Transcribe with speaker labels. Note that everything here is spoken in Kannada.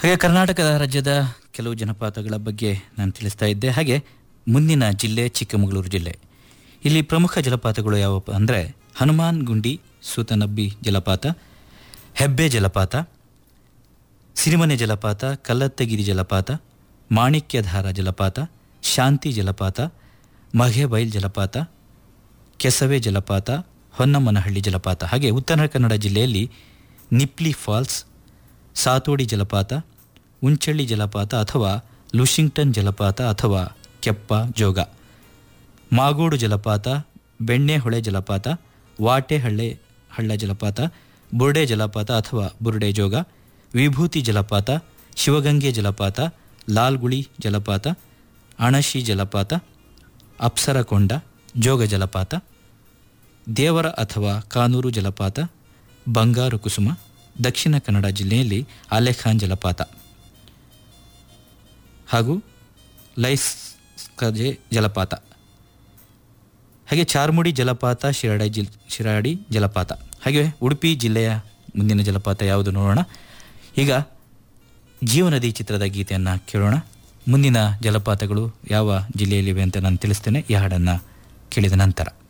Speaker 1: ಹಾಗೆ ಕರ್ನಾಟಕ ರಾಜ್ಯದ ಕೆಲವು ಜಲಪಾತಗಳ ಬಗ್ಗೆ ನಾನು ತಿಳಿಸ್ತಾ ಇದ್ದೆ ಹಾಗೆ ಮುಂದಿನ ಜಿಲ್ಲೆ ಚಿಕ್ಕಮಗಳೂರು ಜಿಲ್ಲೆ ಇಲ್ಲಿ ಪ್ರಮುಖ ಜಲಪಾತಗಳು ಯಾವಪ್ಪ ಅಂದರೆ ಹನುಮಾನ್ ಗುಂಡಿ ಸೂತನಬ್ಬಿ ಜಲಪಾತ ಹೆಬ್ಬೆ ಜಲಪಾತ ಸಿರಿಮನೆ ಜಲಪಾತ ಕಲ್ಲತ್ತಗಿರಿ ಜಲಪಾತ ಮಾಣಿಕ್ಯಧಾರ ಜಲಪಾತ ಶಾಂತಿ ಜಲಪಾತ ಮಘೆಬೈಲ್ ಜಲಪಾತ ಕೆಸವೆ ಜಲಪಾತ ಹೊನ್ನಮ್ಮನಹಳ್ಳಿ ಜಲಪಾತ ಹಾಗೆ ಉತ್ತರ ಕನ್ನಡ ಜಿಲ್ಲೆಯಲ್ಲಿ ನಿಪ್ಲಿ ಫಾಲ್ಸ್ ಸಾತೋಡಿ ಜಲಪಾತ ಉಂಚಳ್ಳಿ ಜಲಪಾತ ಅಥವಾ ಲುಶಿಂಗ್ಟನ್ ಜಲಪಾತ ಅಥವಾ ಕೆಪ್ಪ ಜೋಗ ಮಾಗೋಡು ಜಲಪಾತ ಬೆಣ್ಣೆಹೊಳೆ ಜಲಪಾತ ವಾಟೆಹಳ್ಳೆ ಹಳ್ಳ ಜಲಪಾತ ಬುರ್ಡೆ ಜಲಪಾತ ಅಥವಾ ಬುರ್ಡೆ ಜೋಗ ವಿಭೂತಿ ಜಲಪಾತ ಶಿವಗಂಗೆ ಜಲಪಾತ ಲಾಲ್ಗುಳಿ ಜಲಪಾತ ಅಣಶಿ ಜಲಪಾತ ಅಪ್ಸರಕೊಂಡ ಜೋಗ ಜಲಪಾತ ದೇವರ ಅಥವಾ ಕಾನೂರು ಜಲಪಾತ ಬಂಗಾರು ಕುಸುಮ ದಕ್ಷಿಣ ಕನ್ನಡ ಜಿಲ್ಲೆಯಲ್ಲಿ ಆಲೆಖಾನ್ ಜಲಪಾತ ಹಾಗೂ ಲೈಸ್ ಕಜೆ ಜಲಪಾತ ಹಾಗೆ ಚಾರ್ಮುಡಿ ಜಲಪಾತ ಶಿರಾಡಿ ಜಿಲ್ ಶಿರಾಡಿ ಜಲಪಾತ ಹಾಗೆ ಉಡುಪಿ ಜಿಲ್ಲೆಯ ಮುಂದಿನ ಜಲಪಾತ ಯಾವುದು ನೋಡೋಣ ಈಗ ಜೀವನದಿ ಚಿತ್ರದ ಗೀತೆಯನ್ನು ಕೇಳೋಣ ಮುಂದಿನ ಜಲಪಾತಗಳು ಯಾವ ಜಿಲ್ಲೆಯಲ್ಲಿವೆ ಅಂತ ನಾನು ತಿಳಿಸ್ತೇನೆ ಈ ಹಾಡನ್ನು ಕೇಳಿದ ನಂತರ